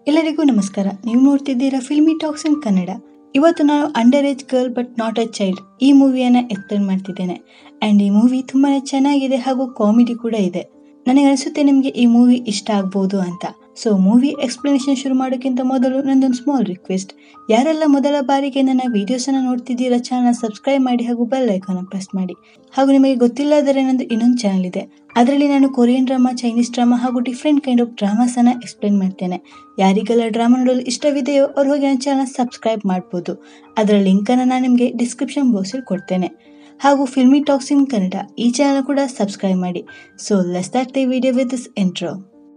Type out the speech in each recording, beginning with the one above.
ಎಲ್ಲರಿಗೂ ನಮಸ್ಕಾರ ನೀವು ನೋಡ್ತಿದ್ದೀರಾ ಫಿಲ್ಮಿ ಟಾಕ್ಸ್ ಇನ್ ಕನ್ನಡ ಇವತ್ತು ನಾನು under age girl but not a child ಈ ಮೂವಿಯನ್ನು ಎಕ್ಸ್ಪ್ಲೇನ್ ಮಾಡ್ತಿದ್ದೇನೆ ಆ್ಯಂಡ್ ಈ ಮೂವಿ ತುಂಬಾ ಚೆನ್ನಾಗಿದೆ ಹಾಗೂ ಕಾಮಿಡಿ ಕೂಡ ಇದೆ ನನಗೆ ಅನಿಸುತ್ತೆ ನಿಮಗೆ ಈ ಮೂವಿ ಇಷ್ಟ ಆಗ್ಬೋದು ಅಂತ ಸೊ ಮೂವಿ ಎಕ್ಸ್ಪ್ಲನೇಷನ್ ಶುರು ಮಾಡೋಕ್ಕಿಂತ ಮೊದಲು ನಂದೊಂದು ಸ್ಮಾಲ್ ರಿಕ್ವೆಸ್ಟ್ ಯಾರೆಲ್ಲ ಮೊದಲ ಬಾರಿಗೆ ನನ್ನ ವಿಡಿಯೋಸನ್ನು ನೋಡ್ತಿದ್ದೀರಾ ಚಾನಲ್ ಸಬ್ಸ್ಕ್ರೈಬ್ ಮಾಡಿ ಹಾಗೂ ಬೆಲ್ ಐಕಾನ್ ಪ್ರೆಸ್ ಮಾಡಿ ಹಾಗೂ ನಿಮಗೆ ಗೊತ್ತಿಲ್ಲದರೆ ನಂದು ಇನ್ನೊಂದು ಚಾನಲ್ ಇದೆ ಅದರಲ್ಲಿ ನಾನು ಕೊರಿಯನ್ ಡ್ರಾಮಾ ಚೈನೀಸ್ ಡ್ರಾಮಾ ಹಾಗೂ ಡಿಫ್ರೆಂಟ್ ಕೈಂಡ್ ಆಫ್ ಡ್ರಾಮಾಸನ್ನು ಎಕ್ಸ್ಪ್ಲೇನ್ ಮಾಡ್ತೇನೆ ಯಾರಿಗೆಲ್ಲ ಡ್ರಾಮಾ ನೋಡಲು ಇಷ್ಟವಿದೆಯೋ ಅವ್ರು ಹೋಗಿ ನನ್ನ ಚಾನಲ್ ಸಬ್ಸ್ಕ್ರೈಬ್ ಮಾಡ್ಬೋದು ಅದರ ಲಿಂಕನ್ನು ನಾನು ನಿಮಗೆ ಡಿಸ್ಕ್ರಿಪ್ಷನ್ ಬಾಕ್ಸಲ್ಲಿ ಕೊಡ್ತೇನೆ ಹಾಗೂ ಫಿಲ್ಮಿ ಟಾಕ್ಸ್ ಇನ್ ಕನ್ನಡ ಈ ಚಾನಲ್ ಕೂಡ ಸಬ್ಸ್ಕ್ರೈಬ್ ಮಾಡಿ so let's start the video with this intro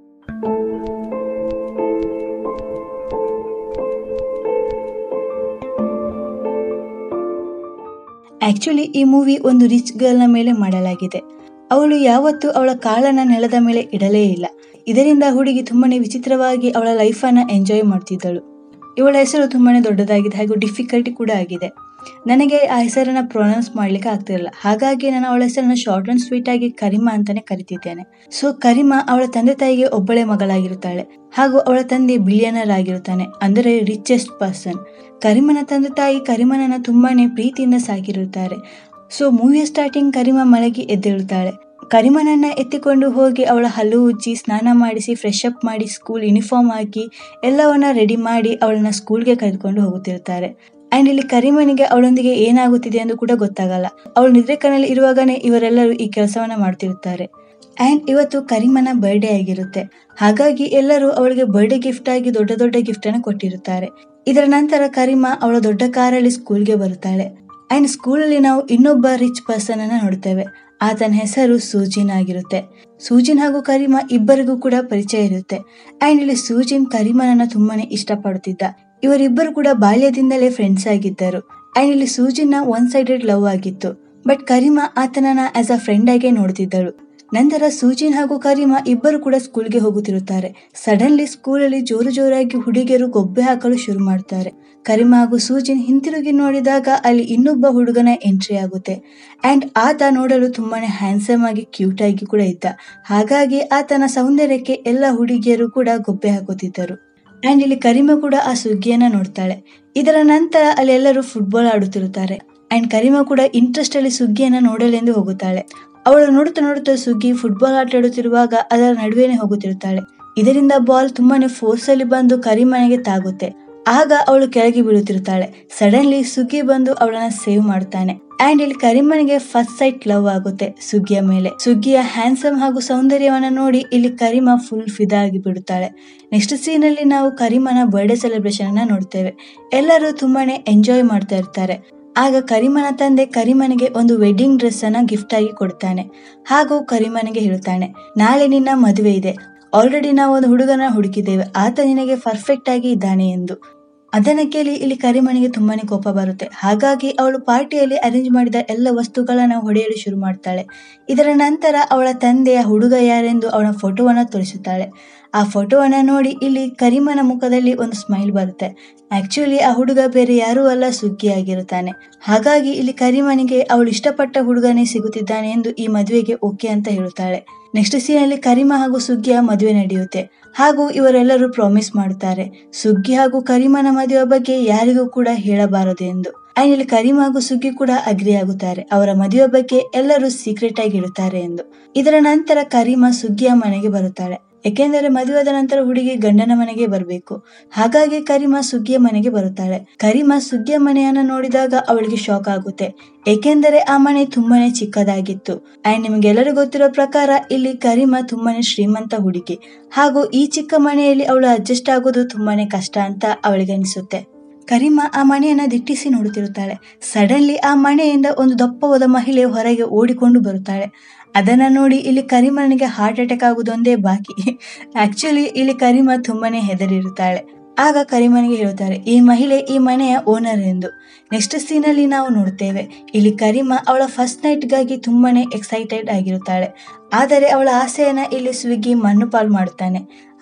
actually ಈ ಮೂವಿ ಒಂದು ರಿಚ್ ಗರ್ಲ್ನ ಮೇಲೆ ಮಾಡಲಾಗಿದೆ ಅವಳು ಯಾವತ್ತೂ ಅವಳ ಕಾಲನ್ನ ನೆಲದ ಮೇಲೆ ಇಡಲೇ ಇಲ್ಲ ಇದರಿಂದ ಹುಡುಗಿ ತುಂಬಾನೇ ವಿಚಿತ್ರವಾಗಿ ಅವಳ ಲೈಫನ್ನು ಎಂಜಾಯ್ ಮಾಡ್ತಿದ್ದಳು ಇವಳ ಹೆಸರು ತುಂಬಾನೇ ದೊಡ್ಡದಾಗಿದೆ ಹಾಗೂ ಡಿಫಿಕಲ್ಟಿ ಕೂಡ ಆಗಿದೆ ನನಗೆ ಆ ಹೆಸರನ್ನ ಪ್ರೊನೌನ್ಸ್ ಮಾಡ್ಲಿಕ್ಕೆ ಆಗ್ತಿರಲಿಲ್ಲ ಹಾಗಾಗಿ ನಾನು ಅವಳ ಹೆಸರನ್ನ ಶಾರ್ಟ್ ಅಂಡ್ ಸ್ವೀಟ್ ಆಗಿ ಕರಿಮಾ ಅಂತಾನೆ ಕರಿತಿದ್ದೇನೆ ಸೊ ಕರಿಮಾ ಅವಳ ತಂದೆ ತಾಯಿಗೆ ಒಬ್ಬಳೇ ಮಗಳಾಗಿರುತ್ತಾಳೆ ಹಾಗೂ ಅವಳ ತಂದೆ ಬಿಲಿಯನರ್ ಆಗಿರುತ್ತಾನೆ ಅಂದರೆ ರಿಚೆಸ್ಟ್ ಪರ್ಸನ್ ಕರಿಮನ ತಂದೆ ತಾಯಿ ಕರಿಮನನ್ನ ತುಂಬಾನೇ ಪ್ರೀತಿಯಿಂದ ಸಾಕಿರುತ್ತಾರೆ ಸೊ ಮೂವಿಯ ಸ್ಟಾರ್ಟಿಂಗ್ ಕರಿಮಾ ಮಲಗಿ ಎದ್ದೇಳುತ್ತಾಳೆ ಕರಿಮನನ್ನ ಎತ್ತಿಕೊಂಡು ಹೋಗಿ ಅವಳ ಹಲ್ಲು ಉಜ್ಜಿ ಸ್ನಾನ ಮಾಡಿಸಿ ಫ್ರೆಶ್ ಅಪ್ ಮಾಡಿ ಸ್ಕೂಲ್ ಯೂನಿಫಾರ್ಮ್ ಹಾಕಿ ಎಲ್ಲವನ್ನ ರೆಡಿ ಮಾಡಿ ಅವಳನ್ನ ಸ್ಕೂಲ್ಗೆ ಕರೆದುಕೊಂಡು ಹೋಗುತ್ತಿರುತ್ತಾರೆ ಅಂಡ್ ಇಲ್ಲಿ ಕರಿಮನಿಗೆ ಅವಳೊಂದಿಗೆ ಏನಾಗುತ್ತಿದೆ ಎಂದು ಕೂಡ ಗೊತ್ತಾಗಲ್ಲ ಅವಳು ನಿದ್ರೆ ಕಣ್ಣಲ್ಲಿ ಇರುವಾಗನೇ ಇವರೆಲ್ಲರೂ ಈ ಕೆಲಸವನ್ನ ಮಾಡ್ತಿರುತ್ತಾರೆ ಅಂಡ್ ಇವತ್ತು ಕರಿಮನ ಬರ್ಡೇ ಆಗಿರುತ್ತೆ ಹಾಗಾಗಿ ಎಲ್ಲರೂ ಅವಳಿಗೆ ಬರ್ಡೇ ಗಿಫ್ಟ್ ಆಗಿ ದೊಡ್ಡ ದೊಡ್ಡ ಗಿಫ್ಟ್ ಅನ್ನು ಕೊಟ್ಟಿರುತ್ತಾರೆ ಇದರ ನಂತರ ಕರಿಮಾ ಅವಳ ದೊಡ್ಡ ಕಾರಲ್ಲಿ ಸ್ಕೂಲ್ಗೆ ಬರುತ್ತಾಳೆ ಅಂಡ್ ಸ್ಕೂಲಲ್ಲಿ ನಾವು ಇನ್ನೊಬ್ಬ ರಿಚ್ ಪರ್ಸನ್ ಅನ್ನ ನೋಡ್ತೇವೆ ಆತನ ಹೆಸರು ಸೂಜಿನ್ ಆಗಿರುತ್ತೆ ಸೂಜಿನ್ ಹಾಗೂ ಕರಿಮಾ ಇಬ್ಬರಿಗೂ ಕೂಡ ಪರಿಚಯ ಇರುತ್ತೆ ಅಂಡ್ ಇಲ್ಲಿ ಸೂಜಿನ್ ಕರಿಮನನ್ನ ತುಂಬಾನೇ ಇಷ್ಟಪಡುತ್ತಿದ್ದ ಇವರಿಬ್ಬರು ಕೂಡ ಬಾಲ್ಯದಿಂದಲೇ ಫ್ರೆಂಡ್ಸ್ ಆಗಿದ್ದರು ಅಂಡ್ ಇಲ್ಲಿ ಸೂಜಿನ ಒನ್ ಸೈಡೆಡ್ ಲವ್ ಆಗಿತ್ತು ಬಟ್ ಕರಿಮಾ ಆತನನ್ನ ಆಸ್ ಅ ಫ್ರೆಂಡ್ ಆಗೇ ನೋಡ್ತಿದ್ದಳು ನಂತರ ಸೂಜಿನ್ ಹಾಗೂ ಕರಿಮಾ ಇಬ್ಬರು ಕೂಡ ಸ್ಕೂಲ್ಗೆ ಹೋಗುತ್ತಿರುತ್ತಾರೆ ಸಡನ್ಲಿ ಸ್ಕೂಲಲ್ಲಿ ಜೋರು ಜೋರಾಗಿ ಹುಡುಗಿಯರು ಗೊಬ್ಬೆ ಹಾಕಲು ಶುರು ಮಾಡ್ತಾರೆ ಕರಿಮಾ ಹಾಗೂ ಸೂಜಿನ್ ಹಿಂತಿರುಗಿ ನೋಡಿದಾಗ ಅಲ್ಲಿ ಇನ್ನೊಬ್ಬ ಹುಡುಗನ ಎಂಟ್ರಿ ಆಗುತ್ತೆ ಅಂಡ್ ಆತ ನೋಡಲು ತುಂಬಾನೇ ಹ್ಯಾಂಡ್ಸಮ್ ಆಗಿ ಕ್ಯೂಟ್ ಆಗಿ ಕೂಡ ಇದ್ದ ಹಾಗಾಗಿ ಆತನ ಸೌಂದರ್ಯಕ್ಕೆ ಎಲ್ಲ ಹುಡುಗಿಯರು ಕೂಡ ಗೊಬ್ಬೆ ಹಾಕುತ್ತಿದ್ದರು ಅಂಡ್ ಇಲ್ಲಿ ಕರಿಮಾ ಕೂಡ ಆ ಸುಗ್ಗಿಯನ್ನ ನೋಡ್ತಾಳೆ ಇದರ ನಂತರ ಅಲ್ಲಿ ಎಲ್ಲರೂ ಫುಟ್ಬಾಲ್ ಆಡುತ್ತಿರುತ್ತಾರೆ ಅಂಡ್ ಕರಿಮಾ ಕೂಡ ಇಂಟ್ರೆಸ್ಟ್ ಅಲ್ಲಿ ಸುಗ್ಗಿಯನ್ನ ನೋಡಲೆಂದು ಹೋಗುತ್ತಾಳೆ ಅವಳು ನೋಡುತ್ತಾ ನೋಡುತ್ತಾ ಸುಗ್ಗಿ ಫುಟ್ಬಾಲ್ ಆಟ ಆಡುತ್ತಿರುವಾಗ ಅದರ ನಡುವೆನೆ ಹೋಗುತ್ತಿರುತ್ತಾಳೆ ಇದರಿಂದ ಬಾಲ್ ತುಂಬಾನೇ ಫೋರ್ಸ್ ಅಲ್ಲಿ ಬಂದು ಕರಿಮನೆಗೆ ತಾಗುತ್ತೆ ಆಗ ಅವಳು ಕೆಳಗೆ ಬೀಳುತ್ತಿರುತ್ತಾಳೆ ಸಡನ್ಲಿ ಸುಗ್ಗಿ ಬಂದು ಅವಳನ್ನ ಸೇವ್ ಮಾಡ್ತಾನೆ ಅಂಡ್ ಇಲ್ಲಿ ಕರಿಮನಿಗೆ ಫಸ್ಟ್ ಸೈಟ್ ಲವ್ ಆಗುತ್ತೆ ಸುಗ್ಗಿಯ ಮೇಲೆ ಸುಗ್ಗಿಯ ಹ್ಯಾಂಡ್ಸಮ್ ಹಾಗೂ ಸೌಂದರ್ಯವನ್ನ ನೋಡಿ ಇಲ್ಲಿ ಕರಿಮಾ ಫುಲ್ ಫಿದಾ ಆಗಿ ಬಿಡುತ್ತಾಳೆ ನೆಕ್ಸ್ಟ್ ಸೀನ್ ಅಲ್ಲಿ ನಾವು ಕರಿಮನ ಬರ್ಡೇ ಸೆಲೆಬ್ರೇಷನ್ ಅನ್ನ ನೋಡ್ತೇವೆ ಎಲ್ಲರೂ ತುಂಬಾನೇ ಎಂಜಾಯ್ ಮಾಡ್ತಾ ಇರ್ತಾರೆ ಆಗ ಕರಿಮನ ತಂದೆ ಕರಿಮನಿಗೆ ಒಂದು ವೆಡ್ಡಿಂಗ್ ಡ್ರೆಸ್ ಅನ್ನ ಗಿಫ್ಟ್ ಆಗಿ ಕೊಡ್ತಾನೆ ಹಾಗೂ ಕರಿಮನಿಗೆ ಹೇಳ್ತಾನೆ ನಾಳೆ ನಿನ್ನ ಮದುವೆ ಇದೆ ಆಲ್ರೆಡಿ ನಾವು ಒಂದು ಹುಡುಗನ ಹುಡುಕಿದ್ದೇವೆ ಆತ ನಿನಗೆ ಪರ್ಫೆಕ್ಟ್ ಆಗಿ ಇದ್ದಾನೆ ಎಂದು ಅದನ್ನ ಕೇಳಿ ಇಲ್ಲಿ ಕರಿಮನಿಗೆ ತುಂಬಾನೇ ಕೋಪ ಬರುತ್ತೆ ಹಾಗಾಗಿ ಅವಳು ಪಾರ್ಟಿಯಲ್ಲಿ ಅರೇಂಜ್ ಮಾಡಿದ ಎಲ್ಲ ವಸ್ತುಗಳನ್ನ ಹೊಡೆಯಲು ಶುರು ಮಾಡ್ತಾಳೆ ಇದರ ನಂತರ ಅವಳ ತಂದೆಯ ಹುಡುಗ ಯಾರೆಂದು ಅವನ ಫೋಟೋವನ್ನ ತೋರಿಸುತ್ತಾಳೆ ಆ ಫೋಟೋವನ್ನ ನೋಡಿ ಇಲ್ಲಿ ಕರಿಮನ ಮುಖದಲ್ಲಿ ಒಂದು ಸ್ಮೈಲ್ ಬರುತ್ತೆ ಆಕ್ಚುಲಿ ಆ ಹುಡುಗ ಬೇರೆ ಯಾರೂ ಅಲ್ಲ ಸುಗ್ಗಿ ಆಗಿರುತ್ತಾನೆ ಹಾಗಾಗಿ ಇಲ್ಲಿ ಕರಿಮನಿಗೆ ಅವಳು ಇಷ್ಟಪಟ್ಟ ಹುಡುಗನೇ ಸಿಗುತ್ತಿದ್ದಾನೆ ಎಂದು ಈ ಮದುವೆಗೆ ಓಕೆ ಅಂತ ಹೇಳುತ್ತಾಳೆ ನೆಕ್ಸ್ಟ್ ಸೀನ್ ಅಲ್ಲಿ ಕರಿಮಾ ಹಾಗೂ ಸುಗ್ಗಿಯ ಮದುವೆ ನಡೆಯುತ್ತೆ ಹಾಗೂ ಇವರೆಲ್ಲರೂ ಪ್ರಾಮಿಸ್ ಮಾಡುತ್ತಾರೆ ಸುಗ್ಗಿ ಹಾಗೂ ಕರಿಮನ ಮದುವೆ ಬಗ್ಗೆ ಯಾರಿಗೂ ಕೂಡ ಹೇಳಬಾರದು ಎಂದು ಅಂಡ್ ಇಲ್ಲಿ ಕರಿಮಾ ಹಾಗೂ ಸುಗ್ಗಿ ಕೂಡ ಅಗ್ರಿ ಆಗುತ್ತಾರೆ ಅವರ ಮದುವೆ ಬಗ್ಗೆ ಎಲ್ಲರೂ ಸೀಕ್ರೆಟ್ ಆಗಿ ಇಡುತ್ತಾರೆ ಎಂದು ಇದರ ನಂತರ ಕರಿಮಾ ಸುಗ್ಗಿಯ ಮನೆಗೆ ಬರುತ್ತಾಳೆ ಏಕೆಂದರೆ ಮದುವೆಯಾದ ನಂತರ ಹುಡುಗಿ ಗಂಡನ ಮನೆಗೆ ಬರಬೇಕು ಹಾಗಾಗಿ ಕರಿಮಾ ಸುಗ್ಗಿಯ ಮನೆಗೆ ಬರುತ್ತಾಳೆ ಕರಿಮಾ ಸುಗ್ಗಿಯ ಮನೆಯನ್ನ ನೋಡಿದಾಗ ಅವಳಿಗೆ ಶಾಕ್ ಆಗುತ್ತೆ ಏಕೆಂದರೆ ಆ ಮನೆ ತುಂಬಾನೇ ಚಿಕ್ಕದಾಗಿತ್ತು ಅಂಡ್ ನಿಮಗೆಲ್ಲರೂ ಗೊತ್ತಿರೋ ಪ್ರಕಾರ ಇಲ್ಲಿ ಕರಿಮಾ ತುಂಬಾನೇ ಶ್ರೀಮಂತ ಹುಡುಗಿ ಹಾಗೂ ಈ ಚಿಕ್ಕ ಮನೆಯಲ್ಲಿ ಅವಳು ಅಡ್ಜಸ್ಟ್ ಆಗೋದು ತುಂಬಾನೇ ಕಷ್ಟ ಅಂತ ಅವಳಿಗೆ ಅನಿಸುತ್ತೆ ಕರಿಮಾ ಆ ಮನೆಯನ್ನ ದಿಟ್ಟಿಸಿ ನೋಡುತ್ತಿರುತ್ತಾಳೆ ಸಡನ್ಲಿ ಆ ಮನೆಯಿಂದ ಒಂದು ದಪ್ಪವಾದ ಮಹಿಳೆ ಹೊರಗೆ ಓಡಿಕೊಂಡು ಬರುತ್ತಾಳೆ ಅದನ್ನ ನೋಡಿ ಇಲ್ಲಿ ಕರಿಮನಿಗೆ ಹಾರ್ಟ್ ಅಟ್ಯಾಕ್ ಆಗುವುದೊಂದೇ ಬಾಕಿ ಆಕ್ಚುಲಿ ಇಲ್ಲಿ ಕರಿಮಾ ತುಂಬಾನೇ ಹೆದರಿರುತ್ತಾಳೆ ಆಗ ಕರಿಮನಿಗೆ ಹೇಳುತ್ತಾರೆ ಈ ಮಹಿಳೆ ಈ ಮನೆಯ ಓನರ್ ಎಂದು ನೆಕ್ಸ್ಟ್ ಸೀನ್ ಅಲ್ಲಿ ನಾವು ನೋಡ್ತೇವೆ ಇಲ್ಲಿ ಕರಿಮಾ ಅವಳ ಫಸ್ಟ್ ನೈಟ್ಗಾಗಿ ತುಂಬಾನೇ ಎಕ್ಸೈಟೆಡ್ ಆಗಿರುತ್ತಾಳೆ ಆದರೆ ಅವಳ ಆಸೆಯನ್ನ ಇಲ್ಲಿ ಸ್ವಿಗ್ಗಿ ಮಣ್ಣು ಪಾಲ್ ಮಾಡುತ್ತಾನೆ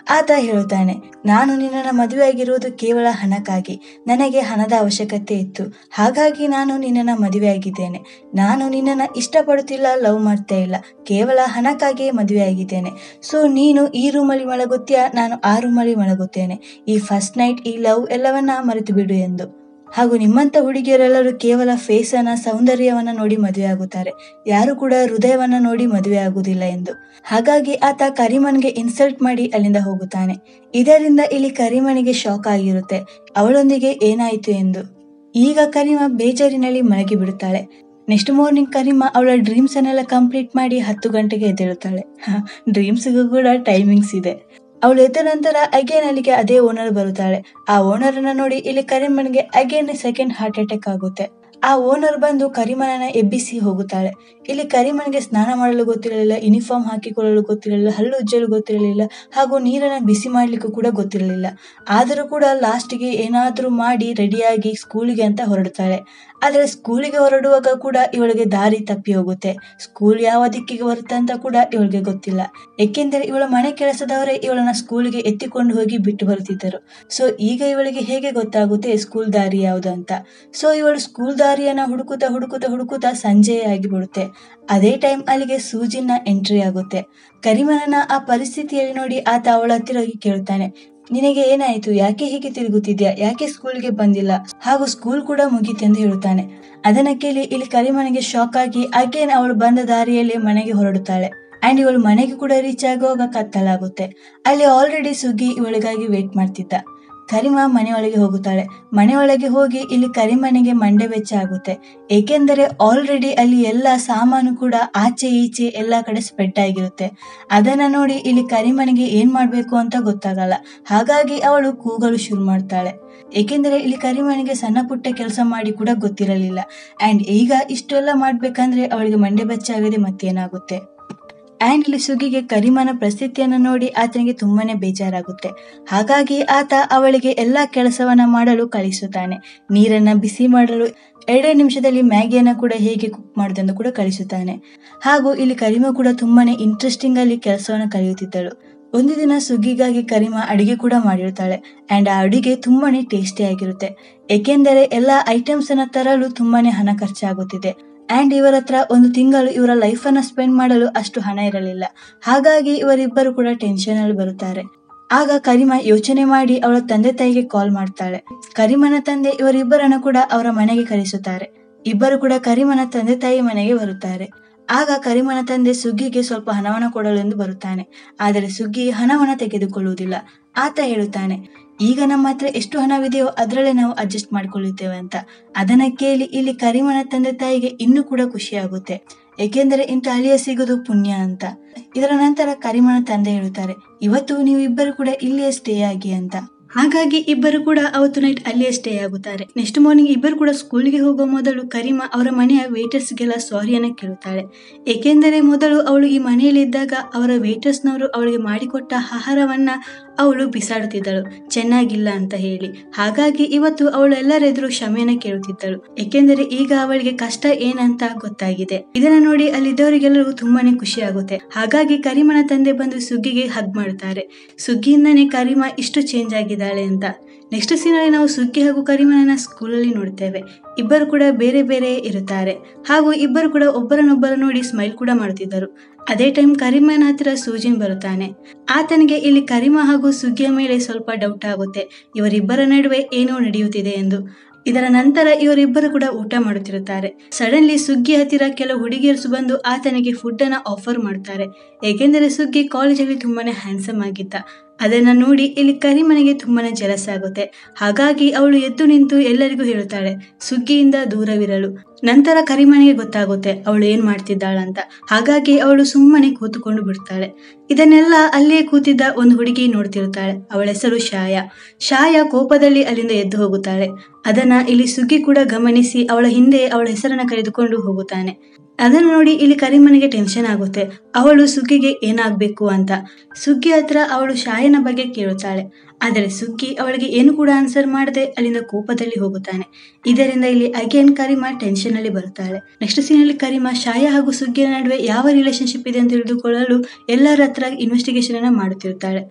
ಆತ ಹೇಳುತ್ತಾನೆ ನಾನು ನಿನ್ನನ್ನು ಮದುವೆಯಾಗಿರುವುದು ಕೇವಲ ಹಣಕ್ಕಾಗಿ ನನಗೆ ಹಣದ ಅವಶ್ಯಕತೆ ಇತ್ತು ಹಾಗಾಗಿ ನಾನು ನಿನ್ನನ್ನು ಮದುವೆಯಾಗಿದ್ದೇನೆ ನಾನು ನಿನ್ನನ್ನು ಇಷ್ಟಪಡುತ್ತಿಲ್ಲ ಲವ್ ಮಾಡ್ತಾ ಇಲ್ಲ ಕೇವಲ ಹಣಕ್ಕಾಗಿಯೇ ಮದುವೆಯಾಗಿದ್ದೇನೆ ಸೊ ನೀನು ಈ ರೂಮಲ್ಲಿ ಮಲಗುತ್ತೀಯಾ ನಾನು ಆ ರೂಮಲ್ಲಿ ಮಲಗುತ್ತೇನೆ ಈ ಫಸ್ಟ್ ನೈಟ್ ಈ ಲವ್ ಎಲ್ಲವನ್ನ ಮರೆತು ಬಿಡು ಎಂದು ಹಾಗೂ ನಿಮ್ಮಂಥ ಹುಡುಗಿಯರೆಲ್ಲರೂ ಕೇವಲ ಫೇಸನ್ನ ಸೌಂದರ್ಯವನ್ನ ನೋಡಿ ಮದುವೆ ಆಗುತ್ತಾರೆ ಯಾರು ಕೂಡ ಹೃದಯವನ್ನ ನೋಡಿ ಮದುವೆ ಆಗುವುದಿಲ್ಲ ಎಂದು ಹಾಗಾಗಿ ಆತ ಕರಿಮನ್ಗೆ ಇನ್ಸಲ್ಟ್ ಮಾಡಿ ಅಲ್ಲಿಂದ ಹೋಗುತ್ತಾನೆ ಇದರಿಂದ ಇಲ್ಲಿ ಕರಿಮನಿಗೆ ಶಾಕ್ ಆಗಿರುತ್ತೆ ಅವಳೊಂದಿಗೆ ಏನಾಯಿತು ಎಂದು ಈಗ ಕರಿಮ ಬೇಜಾರಿನಲ್ಲಿ ಮಲಗಿ ಬಿಡುತ್ತಾಳೆ ನೆಕ್ಸ್ಟ್ ಮಾರ್ನಿಂಗ್ ಕರಿಮ ಅವಳ ಡ್ರೀಮ್ಸ್ ಅನ್ನೆಲ್ಲ ಕಂಪ್ಲೀಟ್ ಮಾಡಿ ಹತ್ತು ಗಂಟೆಗೆ ಎದ್ದೇಳುತ್ತಾಳೆ ಡ್ರೀಮ್ಸ್ಗೂ ಕೂಡ ಟೈಮಿಂಗ್ಸ್ ಇದೆ ಅವಳು ಎದ್ದ ನಂತರ ಅಗೇನ್ ಅಲ್ಲಿಗೆ ಅದೇ ಓನರ್ ಬರುತ್ತಾಳೆ ಆ ಓನರ್ ಅನ್ನ ನೋಡಿ ಇಲ್ಲಿ ಕರಿಮನ್ಗೆ ಅಗೇನ್ ಸೆಕೆಂಡ್ ಹಾರ್ಟ್ ಅಟ್ಯಾಕ್ ಆಗುತ್ತೆ ಆ ಓನರ್ ಬಂದು ಕರಿಮನನ್ನ ಎಬ್ಬಿಸಿ ಹೋಗುತ್ತಾಳೆ ಇಲ್ಲಿ ಕರಿಮನ್ಗೆ ಸ್ನಾನ ಮಾಡಲು ಗೊತ್ತಿರಲಿಲ್ಲ ಯೂನಿಫಾರ್ಮ್ ಹಾಕಿಕೊಳ್ಳಲು ಗೊತ್ತಿರಲಿಲ್ಲ ಹಲ್ಲು ಉಜ್ಜಲು ಗೊತ್ತಿರಲಿಲ್ಲ ಹಾಗೂ ನೀರನ್ನ ಬಿಸಿ ಮಾಡ್ಲಿಕ್ಕೂ ಕೂಡ ಗೊತ್ತಿರಲಿಲ್ಲ ಆದರೂ ಕೂಡ ಲಾಸ್ಟ್ಗೆ ಏನಾದರೂ ಮಾಡಿ ರೆಡಿಯಾಗಿ ಸ್ಕೂಲಿಗೆ ಅಂತ ಹೊರಡುತ್ತಾಳೆ ಆದರೆ ಸ್ಕೂಲಿಗೆ ಹೊರಡುವಾಗ ಕೂಡ ಇವಳಿಗೆ ದಾರಿ ತಪ್ಪಿ ಹೋಗುತ್ತೆ ಸ್ಕೂಲ್ ಯಾವ ದಿಕ್ಕಿಗೆ ಬರುತ್ತೆ ಅಂತ ಕೂಡ ಇವಳಿಗೆ ಗೊತ್ತಿಲ್ಲ ಏಕೆಂದರೆ ಇವಳ ಮನೆ ಕೆಲಸದವರೇ ಇವಳನ್ನ ಸ್ಕೂಲಿಗೆ ಎತ್ತಿಕೊಂಡು ಹೋಗಿ ಬಿಟ್ಟು ಬರುತ್ತಿದ್ದರು ಸೊ ಈಗ ಇವಳಿಗೆ ಹೇಗೆ ಗೊತ್ತಾಗುತ್ತೆ ಸ್ಕೂಲ್ ದಾರಿ ಯಾವುದು ಅಂತ ಸೊ ಇವಳು ಸ್ಕೂಲ್ ದಾರಿಯನ್ನ ಹುಡುಕುತ್ತಾ ಹುಡುಕುತ್ತಾ ಹುಡುಕುತ್ತಾ ಸಂಜೆಯೇ ಆಗಿಬಿಡುತ್ತೆ ಅದೇ ಟೈಮ್ ಅಲ್ಲಿಗೆ ಸೂಜಿನ ಎಂಟ್ರಿ ಆಗುತ್ತೆ ಕರಿಮನನ ಆ ಪರಿಸ್ಥಿತಿಯಲ್ಲಿ ನೋಡಿ ಆತ ಅವಳ ಹತ್ತಿರ ಹೋಗಿ ಕೇಳುತ್ತಾನೆ ನಿನಗೆ ಏನಾಯಿತು ಯಾಕೆ ಹೀಗೆ ತಿರುಗುತ್ತಿದ್ಯಾ ಯಾಕೆ ಸ್ಕೂಲ್ಗೆ ಬಂದಿಲ್ಲ ಹಾಗೂ ಸ್ಕೂಲ್ ಕೂಡ ಮುಗೀತೆಂದು ಹೇಳುತ್ತಾನೆ ಅದನ್ನ ಕೇಳಿ ಇಲ್ಲಿ ಕರಿಮನೆಗೆ ಶಾಕ್ ಆಗಿ ಅಗೇನ್ ಅವಳು ಬಂದ ದಾರಿಯಲ್ಲಿ ಮನೆಗೆ ಹೊರಡುತ್ತಾಳೆ ಅಂಡ್ ಇವಳು ಮನೆಗೆ ಕೂಡ ರೀಚ್ ಆಗುವಾಗ ಕತ್ತಲಾಗುತ್ತೆ ಅಲ್ಲಿ ಆಲ್ರೆಡಿ ಸುಗ್ಗಿ ಇವಳಿಗಾಗಿ ವೇಟ್ ಮಾಡ್ತಿದ್ದ ಕರಿಮ ಮನೆಯೊಳಗೆ ಹೋಗುತ್ತಾಳೆ ಮನೆಯೊಳಗೆ ಹೋಗಿ ಇಲ್ಲಿ ಕರಿಮನೆಗೆ ಮಂಡೆ ವೆಚ್ಚ ಆಗುತ್ತೆ ಏಕೆಂದರೆ ಆಲ್ರೆಡಿ ಅಲ್ಲಿ ಎಲ್ಲ ಸಾಮಾನು ಕೂಡ ಆಚೆ ಈಚೆ ಎಲ್ಲ ಕಡೆ ಸ್ಪ್ರೆಡ್ ಆಗಿರುತ್ತೆ ಅದನ್ನ ನೋಡಿ ಇಲ್ಲಿ ಕರಿಮನೆಗೆ ಏನ್ ಮಾಡ್ಬೇಕು ಅಂತ ಗೊತ್ತಾಗಲ್ಲ ಹಾಗಾಗಿ ಅವಳು ಕೂಗಲು ಶುರು ಮಾಡ್ತಾಳೆ ಏಕೆಂದರೆ ಇಲ್ಲಿ ಕರಿಮನೆಗೆ ಸಣ್ಣ ಪುಟ್ಟ ಕೆಲಸ ಮಾಡಿ ಕೂಡ ಗೊತ್ತಿರಲಿಲ್ಲ ಅಂಡ್ ಈಗ ಇಷ್ಟೆಲ್ಲ ಮಾಡ್ಬೇಕಂದ್ರೆ ಅವಳಿಗೆ ಮಂಡೆ ಬೆಚ್ಚ ಆಗದೆ ಮತ್ತೇನಾಗುತ್ತೆ ಆ್ಯಂಡ್ ಇಲ್ಲಿ ಸುಗ್ಗಿಗೆ ಕರಿಮನ ಪರಿಸ್ಥಿತಿಯನ್ನು ನೋಡಿ ಆತನಿಗೆ ತುಂಬಾನೇ ಬೇಜಾರಾಗುತ್ತೆ ಹಾಗಾಗಿ ಆತ ಅವಳಿಗೆ ಎಲ್ಲ ಕೆಲಸವನ್ನ ಮಾಡಲು ಕಳಿಸುತ್ತಾನೆ ನೀರನ್ನ ಬಿಸಿ ಮಾಡಲು ಎರಡೇ ನಿಮಿಷದಲ್ಲಿ ಮ್ಯಾಗಿಯನ್ನ ಕೂಡ ಹೇಗೆ ಕುಕ್ ಮಾಡುವುದೆಂದು ಕೂಡ ಕಳಿಸುತ್ತಾನೆ ಹಾಗೂ ಇಲ್ಲಿ ಕರಿಮ ಕೂಡ ತುಂಬಾನೇ ಇಂಟ್ರೆಸ್ಟಿಂಗ್ ಅಲ್ಲಿ ಕೆಲಸವನ್ನು ಕಲಿಯುತ್ತಿದ್ದಳು ಒಂದು ದಿನ ಸುಗ್ಗಿಗಾಗಿ ಕರಿಮ ಅಡಿಗೆ ಕೂಡ ಮಾಡಿರ್ತಾಳೆ ಅಂಡ್ ಆ ಅಡಿಗೆ ತುಂಬಾನೇ ಟೇಸ್ಟಿ ಆಗಿರುತ್ತೆ ಏಕೆಂದರೆ ಎಲ್ಲ ಐಟಮ್ಸ್ ಅನ್ನ ತರಲು ತುಂಬಾನೇ ಹಣ ಖರ್ಚಾಗುತ್ತಿದೆ ಅಂಡ್ ಇವರ ಹತ್ರ ಒಂದು ತಿಂಗಳು ಇವರ ಲೈಫ್ ಅನ್ನ ಸ್ಪೆಂಡ್ ಮಾಡಲು ಅಷ್ಟು ಹಣ ಇರಲಿಲ್ಲ ಹಾಗಾಗಿ ಇವರಿಬ್ಬರು ಕೂಡ ಟೆನ್ಷನ್ ಅಲ್ಲಿ ಬರುತ್ತಾರೆ ಆಗ ಕರಿಮ ಯೋಚನೆ ಮಾಡಿ ಅವಳ ತಂದೆ ತಾಯಿಗೆ ಕಾಲ್ ಮಾಡ್ತಾಳೆ ಕರಿಮನ ತಂದೆ ಇವರಿಬ್ಬರನ್ನು ಕೂಡ ಅವರ ಮನೆಗೆ ಕರೆಸುತ್ತಾರೆ ಇಬ್ಬರು ಕೂಡ ಕರಿಮನ ತಂದೆ ತಾಯಿ ಮನೆಗೆ ಬರುತ್ತಾರೆ ಆಗ ಕರಿಮನ ತಂದೆ ಸುಗ್ಗಿಗೆ ಸ್ವಲ್ಪ ಹಣವನ್ನ ಕೊಡಲು ಎಂದು ಬರುತ್ತಾನೆ ಆದರೆ ಸುಗ್ಗಿ ಹಣವನ್ನ ತೆಗೆದುಕೊಳ್ಳುವುದಿಲ್ಲ ಆತ ಹೇಳುತ್ತಾನೆ ಈಗ ನಮ್ಮ ಹತ್ರ ಎಷ್ಟು ಹಣವಿದೆಯೋ ಅದರಲ್ಲೇ ನಾವು ಅಡ್ಜಸ್ಟ್ ಮಾಡ್ಕೊಳ್ಳುತ್ತೇವೆ ಅಂತ ಅದನ್ನ ಕೇಳಿ ಇಲ್ಲಿ ಕರಿಮನ ತಂದೆ ತಾಯಿಗೆ ಇನ್ನೂ ಕೂಡ ಖುಷಿ ಆಗುತ್ತೆ ಏಕೆಂದರೆ ಇಂಥ ಅಳಿಯ ಸಿಗೋದು ಪುಣ್ಯ ಅಂತ ಇದರ ನಂತರ ಕರಿಮನ ತಂದೆ ಹೇಳುತ್ತಾರೆ ಇವತ್ತು ನೀವು ಇಬ್ಬರು ಕೂಡ ಇಲ್ಲಿಯೇ ಸ್ಟೇ ಆಗಿ ಅಂತ ಹಾಗಾಗಿ ಇಬ್ಬರು ಕೂಡ ಅವತ್ತು ನೈಟ್ ಅಲ್ಲಿಯೇ ಸ್ಟೇ ಆಗುತ್ತಾರೆ ನೆಕ್ಸ್ಟ್ ಮಾರ್ನಿಂಗ್ ಇಬ್ಬರು ಕೂಡ ಸ್ಕೂಲ್ಗೆ ಹೋಗುವ ಮೊದಲು ಕರಿಮಾ ಅವರ ಮನೆಯ ವೇಟರ್ಸ್ಗೆಲ್ಲ ಸಾರಿಯನ್ನ ಕೇಳುತ್ತಾಳೆ ಏಕೆಂದರೆ ಮೊದಲು ಅವಳು ಈ ಮನೆಯಲ್ಲಿದ್ದಾಗ ಅವರ ವೇಟರ್ಸ್ನವರು ಅವಳಿಗೆ ಮಾಡಿಕೊಟ್ಟ ಆಹಾರವನ್ನ ಅವಳು ಬಿಸಾಡುತ್ತಿದ್ದಳು ಚೆನ್ನಾಗಿಲ್ಲ ಅಂತ ಹೇಳಿ ಹಾಗಾಗಿ ಇವತ್ತು ಅವಳು ಎಲ್ಲರೆದುರು ಕ್ಷಮೆಯನ್ನ ಕೇಳುತ್ತಿದ್ದಳು ಏಕೆಂದರೆ ಈಗ ಅವಳಿಗೆ ಕಷ್ಟ ಏನಂತ ಗೊತ್ತಾಗಿದೆ ಇದನ್ನ ನೋಡಿ ಅಲ್ಲಿದ್ದವರಿಗೆಲ್ಲರಿಗೂ ತುಂಬಾನೇ ಖುಷಿ ಆಗುತ್ತೆ ಹಾಗಾಗಿ ಕರಿಮನ ತಂದೆ ಬಂದು ಸುಗ್ಗಿಗೆ ಹಗ್ ಮಾಡುತ್ತಾರೆ ಸುಗ್ಗಿಯಿಂದನೇ ಕರಿಮ ಇಷ್ಟು ಚೇಂಜ್ ಆಗಿದ್ದಾಳೆ ಅಂತ ನೆಕ್ಸ್ಟ್ ಸೀನಲ್ಲಿ ನಾವು ಸುಗ್ಗಿ ಹಾಗೂ ಕರಿಮನನ್ನ ಸ್ಕೂಲಲ್ಲಿ ನೋಡ್ತೇವೆ ಇಬ್ಬರು ಕೂಡ ಬೇರೆ ಬೇರೆ ಇರುತ್ತಾರೆ ಹಾಗೂ ಇಬ್ಬರು ಕೂಡ ಒಬ್ಬರನ್ನೊಬ್ಬರು ನೋಡಿ ಸ್ಮೈಲ್ ಕೂಡ ಮಾಡುತ್ತಿದ್ದರು ಅದೇ ಟೈಮ್ ಕರಿಮನ ಹತ್ತಿರ ಸೂಜಿನ್ ಬರುತ್ತಾನೆ ಆತನಿಗೆ ಇಲ್ಲಿ ಕರಿಮ ಹಾಗೂ ಸುಗ್ಗಿಯ ಮೇಲೆ ಸ್ವಲ್ಪ ಡೌಟ್ ಆಗುತ್ತೆ ಇವರಿಬ್ಬರ ನಡುವೆ ಏನೋ ನಡೆಯುತ್ತಿದೆ ಎಂದು ಇದರ ನಂತರ ಇವರಿಬ್ಬರು ಕೂಡ ಊಟ ಮಾಡುತ್ತಿರುತ್ತಾರೆ ಸಡನ್ಲಿ ಸುಗ್ಗಿ ಹತ್ತಿರ ಕೆಲವು ಹುಡುಗಿಯರು ಬಂದು ಆತನಿಗೆ ಫುಡ್ ಅನ್ನ ಆಫರ್ ಮಾಡ್ತಾರೆ ಏಕೆಂದರೆ ಸುಗ್ಗಿ ಕಾಲೇಜಲ್ಲಿ ತುಂಬಾನೇ ಹ್ಯಾಂಡ್ಸಮ್ ಆಗಿದ್ದ ಅದನ್ನ ನೋಡಿ ಇಲ್ಲಿ ಕರಿಮನೆಗೆ ತುಂಬಾನೇ ಜಲಸ ಆಗುತ್ತೆ ಹಾಗಾಗಿ ಅವಳು ಎದ್ದು ನಿಂತು ಎಲ್ಲರಿಗೂ ಹೇಳುತ್ತಾಳೆ ಸುಗ್ಗಿಯಿಂದ ದೂರವಿರಲು ನಂತರ ಕರಿಮನೆಗೆ ಗೊತ್ತಾಗುತ್ತೆ ಅವಳು ಏನ್ ಮಾಡ್ತಿದ್ದಾಳಂತ ಹಾಗಾಗಿ ಅವಳು ಸುಮ್ಮನೆ ಕೂತುಕೊಂಡು ಬಿಡ್ತಾಳೆ ಇದನ್ನೆಲ್ಲ ಅಲ್ಲಿಯೇ ಕೂತಿದ್ದ ಒಂದು ಹುಡುಗಿ ನೋಡ್ತಿರುತ್ತಾಳೆ ಅವಳ ಹೆಸರು ಶಾಯ ಶಾಯ ಕೋಪದಲ್ಲಿ ಅಲ್ಲಿಂದ ಎದ್ದು ಹೋಗುತ್ತಾಳೆ ಅದನ್ನ ಇಲ್ಲಿ ಸುಗ್ಗಿ ಕೂಡ ಗಮನಿಸಿ ಅವಳ ಹಿಂದೆ ಅವಳ ಹೆಸರನ್ನ ಕರೆದುಕೊಂಡು ಹೋಗುತ್ತಾನೆ ಅದನ್ನು ನೋಡಿ ಇಲ್ಲಿ ಕರಿಮನಿಗೆ ಟೆನ್ಷನ್ ಆಗುತ್ತೆ ಅವಳು ಸುಗ್ಗಿಗೆ ಏನಾಗಬೇಕು ಅಂತ ಸುಗ್ಗಿ ಹತ್ರ ಅವಳು ಶಾಯನ ಬಗ್ಗೆ ಕೇಳುತ್ತಾಳೆ ಆದರೆ ಸುಗ್ಗಿ ಅವಳಿಗೆ ಏನು ಕೂಡ ಆನ್ಸರ್ ಮಾಡದೆ ಅಲ್ಲಿಂದ ಕೋಪದಲ್ಲಿ ಹೋಗುತ್ತಾನೆ ಇದರಿಂದ ಇಲ್ಲಿ ಅಗೇನ್ ಕರಿಮಾ ಟೆನ್ಷನ್ ಅಲ್ಲಿ ಬರುತ್ತಾಳೆ ನೆಕ್ಸ್ಟ್ ಸೀನಲ್ಲಿ ಕರಿಮಾ ಶಾಯ ಹಾಗೂ ಸುಗ್ಗಿಯ ನಡುವೆ ಯಾವ ರಿಲೇಶನ್ಶಿಪ್ ಇದೆ ಅಂತ ತಿಳಿದುಕೊಳ್ಳಲು ಎಲ್ಲರ ಹತ್ರ ಇನ್ವೆಸ್ಟಿಗೇಷನ್ ಅನ್ನ ಮಾಡುತ್ತಿರುತ್ತಾಳೆ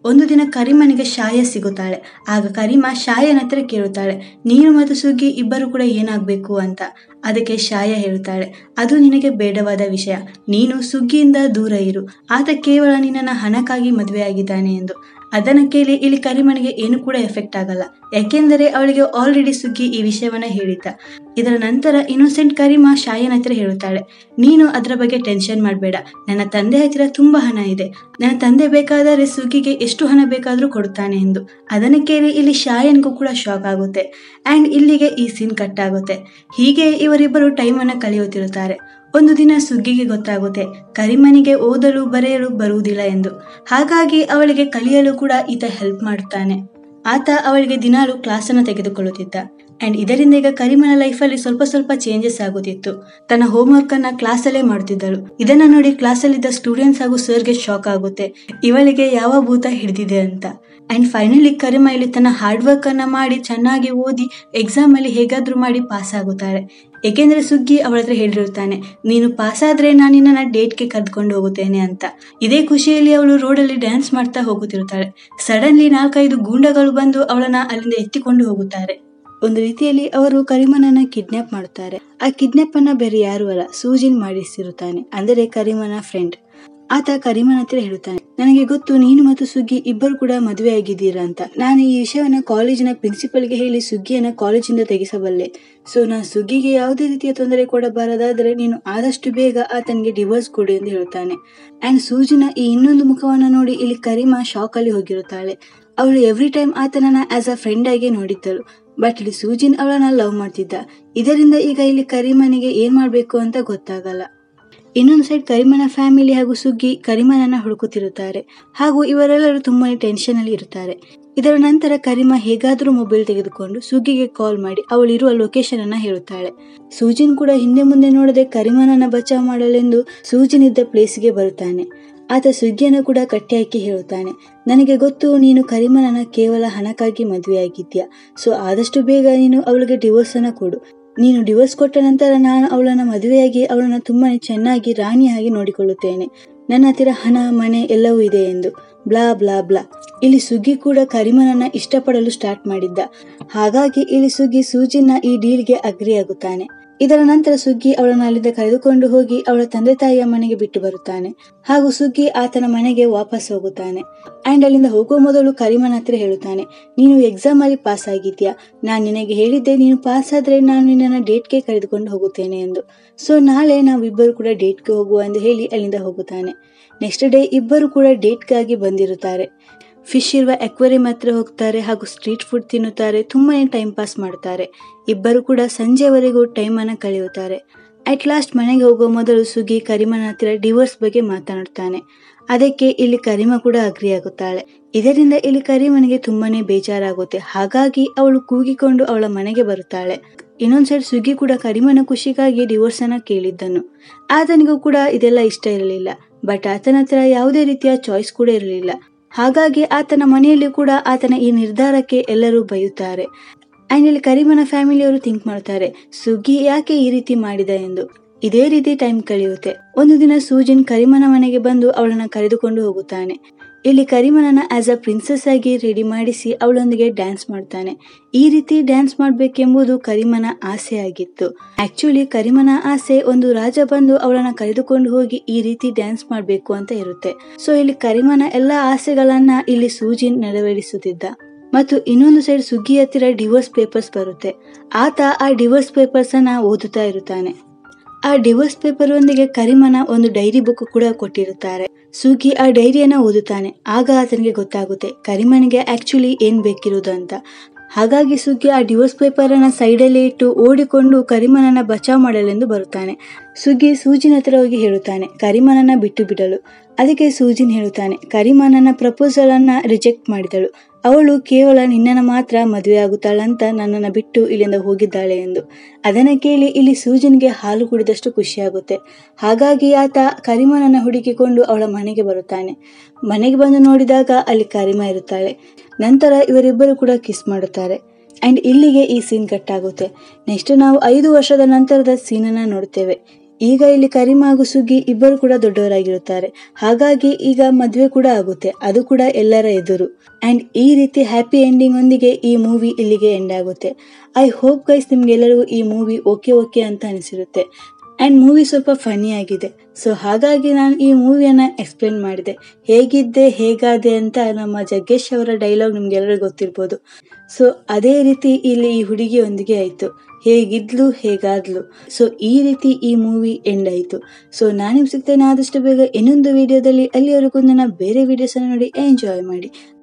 ಒಂದು ದಿನ ಕರಿಮನಿಗೆ ಶಾಯ ಸಿಗುತ್ತಾಳೆ ಆಗ ಕರಿಮ ಶಾಯನ ಹತ್ರ ಕೇಳುತ್ತಾಳೆ ನೀನು ಮತ್ತು ಸುಗ್ಗಿ ಇಬ್ಬರು ಕೂಡ ಏನಾಗಬೇಕು ಅಂತ ಅದಕ್ಕೆ ಶಾಯ ಹೇಳುತ್ತಾಳೆ ಅದು ನಿನಗೆ ಬೇಡವಾದ ವಿಷಯ ನೀನು ಸುಗ್ಗಿಯಿಂದ ದೂರ ಇರು ಆತ ಕೇವಲ ನಿನ್ನನ್ನು ಹಣಕ್ಕಾಗಿ ಮದುವೆಯಾಗಿದ್ದಾನೆ ಎಂದು ಅದನ್ನು ಕೇಳಿ ಇಲ್ಲಿ ಕರಿಮನಿಗೆ ಏನು ಕೂಡ ಎಫೆಕ್ಟ್ ಆಗಲ್ಲ ಯಾಕೆಂದರೆ ಅವಳಿಗೆ ಆಲ್ರೆಡಿ ಸುಗ್ಗಿ ಈ ವಿಷಯವನ್ನ ಹೇಳಿದ್ದ ಇದರ ನಂತರ ಇನ್ನೋಸೆಂಟ್ ಕರಿಮ ಶಾಯನ ಹತ್ರ ಹೇಳುತ್ತಾಳೆ ನೀನು ಅದರ ಬಗ್ಗೆ ಟೆನ್ಷನ್ ಮಾಡಬೇಡ ನನ್ನ ತಂದೆ ಹತ್ತಿರ ತುಂಬಾ ಹಣ ಇದೆ ನನ್ನ ತಂದೆ ಬೇಕಾದರೆ ಸುಗ್ಗಿಗೆ ಎಷ್ಟು ಹಣ ಬೇಕಾದರೂ ಕೊಡುತ್ತಾನೆ ಎಂದು ಅದನ್ನು ಕೇಳಿ ಇಲ್ಲಿ ಶಾಯನ್ಗೂ ಕೂಡ ಶಾಕ್ ಆಗುತ್ತೆ ಆ್ಯಂಡ್ ಇಲ್ಲಿಗೆ ಈ ಸೀನ್ ಕಟ್ ಆಗುತ್ತೆ ಹೀಗೆ ಇವರಿಬ್ಬರು ಟೈಮನ್ನು ಕಳೆಯುತ್ತಿರುತ್ತಾರೆ ಒಂದು ದಿನ ಸುಗ್ಗಿಗೆ ಗೊತ್ತಾಗುತ್ತೆ ಕರಿಮನಿಗೆ ಓದಲು ಬರೆಯಲು ಬರುವುದಿಲ್ಲ ಎಂದು ಹಾಗಾಗಿ ಅವಳಿಗೆ ಕಲಿಯಲು ಕೂಡ ಈತ ಹೆಲ್ಪ್ ಮಾಡುತ್ತಾನೆ ಆತ ಅವಳಿಗೆ ದಿನಾಲು ಕ್ಲಾಸನ್ನು ತೆಗೆದುಕೊಳ್ಳುತ್ತಿದ್ದ ಅಂಡ್ ಇದರಿಂದ ಈಗ ಕರಿಮನ ಲೈಫಲ್ಲಿ ಸ್ವಲ್ಪ ಸ್ವಲ್ಪ ಚೇಂಜಸ್ ಆಗುತ್ತಿತ್ತು ತನ್ನ ಹೋಮ್ವರ್ಕ್ ಅನ್ನ ಕ್ಲಾಸಲ್ಲೇ ಮಾಡುತ್ತಿದ್ದಳು ಇದನ್ನ ನೋಡಿ ಕ್ಲಾಸಲ್ಲಿದ್ದ ಸ್ಟೂಡೆಂಟ್ಸ್ ಹಾಗೂ ಸರ್ಗೆ ಶಾಕ್ ಆಗುತ್ತೆ ಇವಳಿಗೆ ಯಾವ ಭೂತ ಹಿಡಿದಿದೆ ಅಂತ ಅಂಡ್ ಫೈನಲಿ ಕರಿಮ ಇಲ್ಲಿ ತನ್ನ ಹಾರ್ಡ್ ವರ್ಕ್ ಅನ್ನ ಮಾಡಿ ಚೆನ್ನಾಗಿ ಓದಿ ಎಕ್ಸಾಮ್ ಅಲ್ಲಿ ಹೇಗಾದ್ರೂ ಮಾಡಿ ಪಾಸ್ ಆಗುತ್ತಾಳೆ ಏಕೆಂದ್ರೆ ಸುಗ್ಗಿ ಅವಳ ಹತ್ರ ಹೇಳಿರುತ್ತಾನೆ ನೀನು ಪಾಸ್ ಆದ್ರೆ ನಾನು ನಿನ್ನ ಡೇಟ್ಗೆ ಕರೆದುಕೊಂಡು ಹೋಗುತ್ತೇನೆ ಅಂತ ಇದೇ ಖುಷಿಯಲ್ಲಿ ಅವಳು ರೋಡಲ್ಲಿ ಡ್ಯಾನ್ಸ್ ಮಾಡ್ತಾ ಹೋಗುತ್ತಿರುತ್ತಾಳೆ ಸಡನ್ಲಿ ನಾಲ್ಕೈದು ಗೂಂಡಗಳು ಬಂದು ಅವಳನ್ನ ಅಲ್ಲಿಂದ ಎತ್ತಿಕೊಂಡು ಹೋಗುತ್ತಾರೆ ಒಂದು ರೀತಿಯಲ್ಲಿ ಅವರು ಕರಿಮನನ್ನ ಕಿಡ್ನಾಪ್ ಮಾಡುತ್ತಾರೆ ಆ ಕಿಡ್ನಾಪ್ ಅನ್ನ ಬೇರೆ ಯಾರು ಅಲ್ಲ ಸೂಜಿನ್ ಮಾಡಿಸಿರುತ್ತಾನೆ ಅಂದರೆ ಕರಿಮನ ಫ್ರೆಂಡ್ ಆತ ಕರಿಮನ ಹತ್ರ ಹೇಳುತ್ತಾನೆ ನನಗೆ ಗೊತ್ತು ನೀನು ಮತ್ತು ಸುಗ್ಗಿ ಇಬ್ಬರು ಕೂಡ ಮದುವೆ ಆಗಿದ್ದೀರಾ ಅಂತ ನಾನು ಈ ವಿಷಯವನ್ನ ಕಾಲೇಜಿನ ಪ್ರಿನ್ಸಿಪಲ್ಗೆ ಹೇಳಿ ಸುಗ್ಗಿಯನ್ನ ಕಾಲೇಜಿಂದ ತೆಗೆಸಬಲ್ಲೆ ಸೊ ನಾನು ಸುಗ್ಗಿಗೆ ಯಾವುದೇ ರೀತಿಯ ತೊಂದರೆ ಕೊಡಬಾರದಾದರೆ ನೀನು ಆದಷ್ಟು ಬೇಗ ಆತನಿಗೆ ಡಿವೋರ್ಸ್ ಕೊಡು ಎಂದು ಹೇಳುತ್ತಾನೆ ಅಂಡ್ ಸೂಜಿನ ಈ ಇನ್ನೊಂದು ಮುಖವನ್ನು ನೋಡಿ ಇಲ್ಲಿ ಕರಿಮಾ ಶಾಕ್ ಅಲ್ಲಿ ಹೋಗಿರುತ್ತಾಳೆ ಅವಳು ಎವ್ರಿ ಟೈಮ್ ಆತನನ್ನ ಆಸ್ ಅ ಫ್ರೆಂಡ್ ಆಗಿ ನೋಡಿದ್ದಳು ಬಟ್ ಇಲ್ಲಿ ಸೂಜಿನ್ ಅವಳನ್ನ ಲವ್ ಮಾಡ್ತಿದ್ದ ಇದರಿಂದ ಈಗ ಇಲ್ಲಿ ಕರಿಮನಿಗೆ ಏನ್ ಮಾಡ್ಬೇಕು ಅಂತ ಗೊತ್ತಾಗಲ್ಲ ಇನ್ನೊಂದು ಸೈಡ್ ಕರಿಮನ ಫ್ಯಾಮಿಲಿ ಹಾಗೂ ಸುಗ್ಗಿ ಕರಿಮನನ್ನ ಹುಡುಕುತ್ತಿರುತ್ತಾರೆ ಹಾಗೂ ಇವರೆಲ್ಲರೂ ತುಂಬಾನೇ ಟೆನ್ಷನ್ ಅಲ್ಲಿ ಇರುತ್ತಾರೆ ಇದರ ನಂತರ ಕರಿಮ ಹೇಗಾದರೂ ಮೊಬೈಲ್ ತೆಗೆದುಕೊಂಡು ಸುಗ್ಗಿಗೆ ಕಾಲ್ ಮಾಡಿ ಅವಳಿರುವ ಲೊಕೇಶನ್ ಅನ್ನ ಹೇಳುತ್ತಾಳೆ ಸೂಜಿನ್ ಕೂಡ ಹಿಂದೆ ಮುಂದೆ ನೋಡದೆ ಕರಿಮನನ್ನ ಬಚಾವ್ ಮಾಡಲೆಂದು ಸೂಜಿನ್ ಇದ್ದ ಪ್ಲೇಸ್ಗೆ ಬರುತ್ತಾನೆ ಆತ ಸುಗ್ಗಿಯನ್ನು ಕೂಡ ಕಟ್ಟಿ ಹಾಕಿ ಹೇಳುತ್ತಾನೆ ನನಗೆ ಗೊತ್ತು ನೀನು ಕರಿಮನನ್ನ ಕೇವಲ ಹಣಕ್ಕಾಗಿ ಮದುವೆಯಾಗಿದ್ಯಾ ಸೊ ಆದಷ್ಟು ಬೇಗ ನೀನು ಅವಳಿಗೆ ಡಿವೋರ್ಸ್ ಅನ್ನ ಕೊಡು ನೀನು ಡಿವೋರ್ಸ್ ಕೊಟ್ಟ ನಂತರ ನಾನು ಅವಳನ್ನ ಮದುವೆಯಾಗಿ ಅವಳನ್ನ ತುಂಬಾನೇ ಚೆನ್ನಾಗಿ ರಾಣಿಯಾಗಿ ನೋಡಿಕೊಳ್ಳುತ್ತೇನೆ ನನ್ನ ಹತ್ತಿರ ಹಣ ಮನೆ ಎಲ್ಲವೂ ಇದೆ ಎಂದು ಬ್ಲಾ ಬ್ಲಾ ಬ್ಲಾ ಇಲ್ಲಿ ಸುಗ್ಗಿ ಕೂಡ ಕರಿಮನನ್ನ ಇಷ್ಟಪಡಲು ಸ್ಟಾರ್ಟ್ ಮಾಡಿದ್ದ ಹಾಗಾಗಿ ಇಲ್ಲಿ ಸುಗ್ಗಿ ಸೂಜಿನ ಈ ಡೀಲ್ಗೆ ಅಗ್ರಿ ಆಗುತ್ತಾನೆ ಇದರ ನಂತರ ಸುಗ್ಗಿ ಅವಳನ್ನು ಅಲ್ಲಿಂದ ಕರೆದುಕೊಂಡು ಹೋಗಿ ಅವಳ ತಂದೆ ತಾಯಿಯ ಮನೆಗೆ ಬಿಟ್ಟು ಬರುತ್ತಾನೆ ಹಾಗೂ ಸುಗ್ಗಿ ಆತನ ಮನೆಗೆ ವಾಪಸ್ ಹೋಗುತ್ತಾನೆ ಅಂಡ್ ಅಲ್ಲಿಂದ ಹೋಗುವ ಮೊದಲು ಕರಿಮನ ಹತ್ರ ಹೇಳುತ್ತಾನೆ ನೀನು ಎಕ್ಸಾಮ್ ಅಲ್ಲಿ ಪಾಸ್ ಆಗಿದ್ಯಾ ನಾನು ನಿನಗೆ ಹೇಳಿದ್ದೆ ನೀನು ಪಾಸ್ ಆದ್ರೆ ನಾನು ನಿನ್ನನ್ನು ಡೇಟ್ಗೆ ಕರೆದುಕೊಂಡು ಹೋಗುತ್ತೇನೆ ಎಂದು ಸೊ ನಾಳೆ ನಾವಿಬ್ಬರು ಕೂಡ ಡೇಟ್ಗೆ ಹೋಗುವ ಎಂದು ಹೇಳಿ ಅಲ್ಲಿಂದ ಹೋಗುತ್ತಾನೆ ನೆಕ್ಸ್ಟ್ ಡೇ ಇಬ್ಬರು ಕೂಡ ಡೇಟ್ಗಾಗಿ ಬಂದಿರುತ್ತಾರೆ ಫಿಶ್ ಇರುವ ಅಕ್ವೇರಿಯಂ ಹತ್ರ ಹೋಗ್ತಾರೆ ಹಾಗೂ ಸ್ಟ್ರೀಟ್ ಫುಡ್ ತಿನ್ನುತ್ತಾರೆ ತುಂಬಾನೇ ಟೈಮ್ ಪಾಸ್ ಮಾಡ್ತಾರೆ ಇಬ್ಬರು ಕೂಡ ಸಂಜೆವರೆಗೂ ಟೈಮ್ ಅನ್ನ ಕಳೆಯುತ್ತಾರೆ ಅಟ್ ಲಾಸ್ಟ್ ಮನೆಗೆ ಹೋಗುವ ಮೊದಲು ಸುಗ್ಗಿ ಕರಿಮನ ಹತ್ತಿರ ಡಿವೋರ್ಸ್ ಬಗ್ಗೆ ಮಾತನಾಡುತ್ತಾನೆ ಅದಕ್ಕೆ ಇಲ್ಲಿ ಕರಿಮ ಕೂಡ ಅಗ್ರಿ ಆಗುತ್ತಾಳೆ ಇದರಿಂದ ಇಲ್ಲಿ ಕರಿಮನಿಗೆ ತುಂಬಾನೇ ಬೇಜಾರಾಗುತ್ತೆ ಹಾಗಾಗಿ ಅವಳು ಕೂಗಿಕೊಂಡು ಅವಳ ಮನೆಗೆ ಬರುತ್ತಾಳೆ ಇನ್ನೊಂದ್ ಸೈಡ್ ಸುಗ್ಗಿ ಕೂಡ ಕರಿಮನ ಖುಷಿಗಾಗಿ ಡಿವೋರ್ಸ್ ಅನ್ನ ಕೇಳಿದ್ದನು ಆತನಿಗೂ ಕೂಡ ಇದೆಲ್ಲ ಇಷ್ಟ ಇರಲಿಲ್ಲ ಬಟ್ ಆತನ ಹತ್ರ ಯಾವುದೇ ರೀತಿಯ ಚಾಯ್ಸ್ ಕೂಡ ಇರಲಿಲ್ಲ ಹಾಗಾಗಿ ಆತನ ಮನೆಯಲ್ಲಿ ಕೂಡ ಆತನ ಈ ನಿರ್ಧಾರಕ್ಕೆ ಎಲ್ಲರೂ ಬೈಯುತ್ತಾರೆ ಅಂಡ್ ಇಲ್ಲಿ ಕರಿಮನ ಫ್ಯಾಮಿಲಿಯವರು ಥಿಂಕ್ ಮಾಡ್ತಾರೆ ಸುಗ್ಗಿ ಯಾಕೆ ಈ ರೀತಿ ಮಾಡಿದ ಎಂದು ಇದೇ ರೀತಿ ಟೈಮ್ ಕಳೆಯುತ್ತೆ ಒಂದು ದಿನ ಸೂಜಿನ್ ಕರಿಮನ ಮನೆಗೆ ಬಂದು ಅವಳನ್ನ ಕರೆದುಕೊಂಡು ಹೋಗುತ್ತಾನೆ ಇಲ್ಲಿ ಕರಿಮನನ್ನ ಆಸ್ ಅ ಪ್ರಿನ್ಸೆಸ್ ಆಗಿ ರೆಡಿ ಮಾಡಿಸಿ ಅವಳೊಂದಿಗೆ ಡ್ಯಾನ್ಸ್ ಮಾಡ್ತಾನೆ ಈ ರೀತಿ ಡ್ಯಾನ್ಸ್ ಮಾಡ್ಬೇಕೆಂಬುದು ಕರಿಮನ ಆಸೆ ಆಗಿತ್ತು ಆಕ್ಚುಲಿ ಕರಿಮನ ಆಸೆ ಒಂದು ರಾಜ ಬಂದು ಅವಳನ್ನ ಕರೆದುಕೊಂಡು ಹೋಗಿ ಈ ರೀತಿ ಡ್ಯಾನ್ಸ್ ಮಾಡ್ಬೇಕು ಅಂತ ಇರುತ್ತೆ ಸೊ ಇಲ್ಲಿ ಕರಿಮನ ಎಲ್ಲಾ ಆಸೆಗಳನ್ನ ಇಲ್ಲಿ ಸೂಜಿನ್ ನೆರವೇರಿಸುತ್ತಿದ್ದ ಮತ್ತು ಇನ್ನೊಂದು ಸೈಡ್ ಸುಗ್ಗಿ ಹತ್ತಿರ ಡಿವೋರ್ಸ್ ಪೇಪರ್ಸ್ ಬರುತ್ತೆ ಆತ ಆ ಡಿವೋರ್ಸ್ ಪೇಪರ್ಸ್ ಅನ್ನ ಓದುತ್ತಾ ಇರುತ್ತಾನೆ ಆ ಡಿವೋರ್ಸ್ ಪೇಪರ್ ಒಂದಿಗೆ ಕರಿಮನ ಒಂದು ಡೈರಿ ಬುಕ್ ಕೂಡ ಕೊಟ್ಟಿರುತ್ತಾರೆ ಸುಗ್ಗಿ ಆ ಡೈರಿಯನ್ನ ಓದುತ್ತಾನೆ ಆಗ ಆತನಿಗೆ ಗೊತ್ತಾಗುತ್ತೆ ಕರಿಮನಿಗೆ ಆಕ್ಚುಲಿ ಏನ್ ಬೇಕಿರುವುದು ಅಂತ ಹಾಗಾಗಿ ಸುಗ್ಗಿ ಆ ಡಿವೋರ್ಸ್ ಪೇಪರ್ ಅನ್ನ ಸೈಡಲ್ಲಿ ಇಟ್ಟು ಓಡಿಕೊಂಡು ಕರಿಮನನ್ನ ಬಚಾವ್ ಮಾಡಲೆಂದು ಬರುತ್ತಾನೆ ಸುಗ್ಗಿ ಸೂಜಿನ ಹತ್ರ ಹೋಗಿ ಹೇಳುತ್ತಾನೆ ಕರಿಮನನ್ನ ಬಿಟ್ಟು ಬಿಡಲು ಅದಕ್ಕೆ ಸೂಜಿನ್ ಹೇಳುತ್ತಾನೆ ಕರಿಮನನ್ನ ಪ್ರಪೋಸಲ್ ಅನ್ನ ರಿಜೆಕ್ಟ್ ಮಾಡಿದಳು ಅವಳು ಕೇವಲ ನಿನ್ನನ್ನು ಮಾತ್ರ ಮದುವೆ ಆಗುತ್ತಾಳಂತ ನನ್ನನ್ನು ಬಿಟ್ಟು ಇಲ್ಲಿಂದ ಹೋಗಿದ್ದಾಳೆ ಎಂದು ಅದನ್ನ ಕೇಳಿ ಇಲ್ಲಿ ಸೂಜಿನ್ಗೆ ಹಾಲು ಕುಡಿದಷ್ಟು ಖುಷಿಯಾಗುತ್ತೆ ಹಾಗಾಗಿ ಆತ ಕರಿಮನನ್ನ ಹುಡುಕಿಕೊಂಡು ಅವಳ ಮನೆಗೆ ಬರುತ್ತಾನೆ ಮನೆಗೆ ಬಂದು ನೋಡಿದಾಗ ಅಲ್ಲಿ ಕರಿಮ ಇರುತ್ತಾಳೆ ನಂತರ ಇವರಿಬ್ಬರು ಕೂಡ ಕಿಸ್ ಮಾಡುತ್ತಾರೆ ಅಂಡ್ ಇಲ್ಲಿಗೆ ಈ ಸೀನ್ ಕಟ್ ಆಗುತ್ತೆ ನೆಕ್ಸ್ಟ್ ನಾವು ಐದು ವರ್ಷದ ನಂತರದ ಸೀನನ್ನ ನೋಡ್ತೇವೆ ಈಗ ಇಲ್ಲಿ ಕರೀಮಾ ಹಾಗೂ ಸುಗ್ಗಿ ಇಬ್ಬರು ಕೂಡ ದೊಡ್ಡವರಾಗಿರುತ್ತಾರೆ ಹಾಗಾಗಿ ಈಗ ಮದುವೆ ಕೂಡ ಆಗುತ್ತೆ ಅದು ಕೂಡ ಎಲ್ಲರ ಎದುರು ಅಂಡ್ ಈ ರೀತಿ ಹ್ಯಾಪಿ ಎಂಡಿಂಗ್ ಒಂದಿಗೆ ಈ ಮೂವಿ ಇಲ್ಲಿಗೆ ಎಂಡ್ ಆಗುತ್ತೆ ಐ ಹೋಪ್ ಗೈಸ್ ನಿಮ್ಗೆಲ್ಲರಿಗೂ ಈ ಮೂವಿ ಓಕೆ ಓಕೆ ಅಂತ ಅನಿಸಿರುತ್ತೆ ಅಂಡ್ ಮೂವಿ ಸ್ವಲ್ಪ ಫನಿ ಆಗಿದೆ ಸೊ ಹಾಗಾಗಿ ನಾನು ಈ ಮೂವಿಯನ್ನ ಎಕ್ಸ್ಪ್ಲೇನ್ ಮಾಡಿದೆ ಹೇಗಿದ್ದೆ ಹೇಗಾದೆ ಅಂತ ನಮ್ಮ ಜಗ್ಗೇಶ್ ಅವರ ಡೈಲಾಗ್ ನಿಮ್ಗೆಲ್ಲರಿಗೂ ಗೊತ್ತಿರ್ಬೋದು ಸೊ ಅದೇ ರೀತಿ ಇಲ್ಲಿ ಈ ಹುಡುಗಿಯೊಂದಿಗೆ ಆಯಿತು ಹೇಗಿದ್ಲು ಹೇಗಾದ್ಲು ಸೊ ಈ ರೀತಿ ಈ ಮೂವಿ ಎಂಡ್ ಆಯಿತು ಸೊ ನಾನು ನಿಮ್ಗೆ ಸಿಗ್ತೇನೆ ಆದಷ್ಟು ಬೇಗ ಇನ್ನೊಂದು ವಿಡಿಯೋದಲ್ಲಿ ಅಲ್ಲಿವರೆಗೂ ನನ್ನ ಬೇರೆ ವಿಡಿಯೋಸನ್ನು ನೋಡಿ ಎಂಜಾಯ್ ಮಾಡಿ